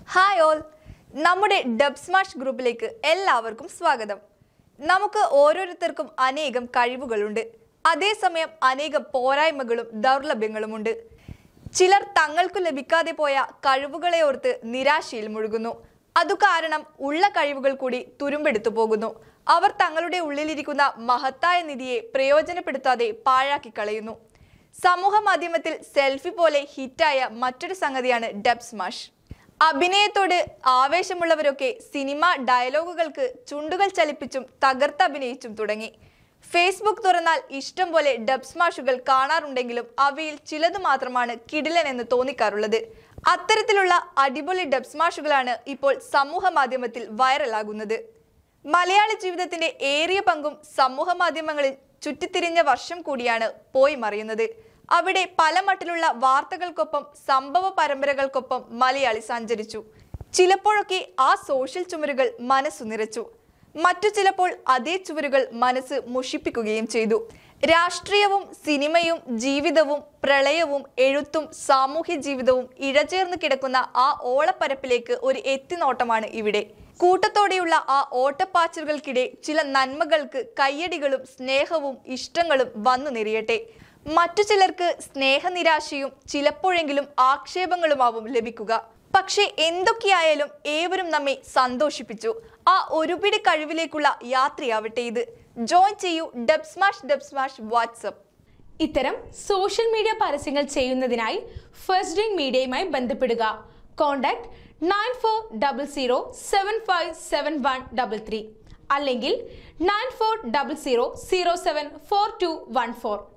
hi all നമ്മുടെ Dubsmash ഗ്രൂപ്പിലേക്ക് എല്ലാവർക്കും സ്വാഗതം നമുക്ക് ഓരോരുത്തർക്കും അനേകം കഴിവുകളുണ്ട് അതേസമയം അനേകം പോരായ്മകളും ദൗർലഭ്യങ്ങളുമുണ്ട് ചിലർ തങ്ങൾക്ക് ലഭിക്കാതെ പോയ കഴിവുകളെ ഓർത്ത് നിരാശയിൽ മുഴുകുന്നു അതു കാരണം ഉള്ള കഴിവുകൾ കൂടി തുരുമ്പെടുത്തു പോകുന്നു അവർ തങ്ങളുടെ ഉള്ളിലിരിക്കുന്ന മഹത്തായ നിധിയെ പ്രയോജനപ്പെടുത്താതെ പാഴാക്കി കളയുന്നു സമൂഹ മാധ്യമത്തിൽ സെൽഫി പോലെ ഹിറ്റായ മറ്റൊരു സംഗതിയാണ് ഡബ് സ്മാഷ് അഭിനയത്തോട് ആവേശമുള്ളവരൊക്കെ സിനിമ ഡയലോഗുകൾക്ക് ചുണ്ടുകൾ ചലിപ്പിച്ചും തകർത്തഭിനയിച്ചും തുടങ്ങി ഫേസ്ബുക്ക് തുറന്നാൽ ഇഷ്ടം പോലെ ഡബ് സ്മാഷുകൾ കാണാറുണ്ടെങ്കിലും അവയിൽ ചിലത് മാത്രമാണ് കിടിലൻ എന്ന് തോന്നിക്കാറുള്ളത് അത്തരത്തിലുള്ള അടിപൊളി ഡബ് സ്മാഷുകളാണ് ഇപ്പോൾ സമൂഹ മാധ്യമത്തിൽ വൈറലാകുന്നത് മലയാളി ജീവിതത്തിന്റെ ഏറിയ പങ്കും സമൂഹ മാധ്യമങ്ങളിൽ ചുറ്റിത്തിരിഞ്ഞ വർഷം കൂടിയാണ് പോയി മറിയുന്നത് അവിടെ പല മട്ടിലുള്ള വാർത്തകൾക്കൊപ്പം സംഭവ പരമ്പരകൾക്കൊപ്പം മലയാളി സഞ്ചരിച്ചു ചിലപ്പോഴൊക്കെ ആ സോഷ്യൽ ചുമരുകൾ മനസ്സു നിറച്ചു മറ്റു ചിലപ്പോൾ അതേ ചുവരുകൾ മനസ്സ് മുഷിപ്പിക്കുകയും ചെയ്തു രാഷ്ട്രീയവും സിനിമയും ജീവിതവും പ്രളയവും എഴുത്തും സാമൂഹ്യ ജീവിതവും ഇഴചേർന്ന് കിടക്കുന്ന ആ ഓളപ്പരപ്പിലേക്ക് ഒരു എത്തിനോട്ടമാണ് ഇവിടെ കൂട്ടത്തോടെയുള്ള ആ ഓട്ടപ്പാച്ചിലുകൾക്കിടെ ചില നന്മകൾക്ക് കയ്യടികളും സ്നേഹവും ഇഷ്ടങ്ങളും വന്നു നിറയട്ടെ മറ്റു ചിലർക്ക് സ്നേഹനിരാശയും ചിലപ്പോഴെങ്കിലും ആക്ഷേപങ്ങളുമാവും ലഭിക്കുക പക്ഷേ എന്തൊക്കെയായാലും ഏവരും നമ്മെ സന്തോഷിപ്പിച്ചു ആ ഒരുപിടി കഴിവിലേക്കുള്ള യാത്രയാവട്ടെ ഇത് ജോയിൻ ചെയ്യൂ Dubsmash Dubsmash WhatsApp ഇത്തരം സോഷ്യൽ മീഡിയ പരസ്യങ്ങൾ ചെയ്യുന്നതിനായി ഫസ്റ്റ് ഡ്രിങ്ക് മീഡിയയുമായി ബന്ധപ്പെടുക contact nine four double zero seven five seven one double three അല്ലെങ്കിൽ nine four double zero zero seven four two one four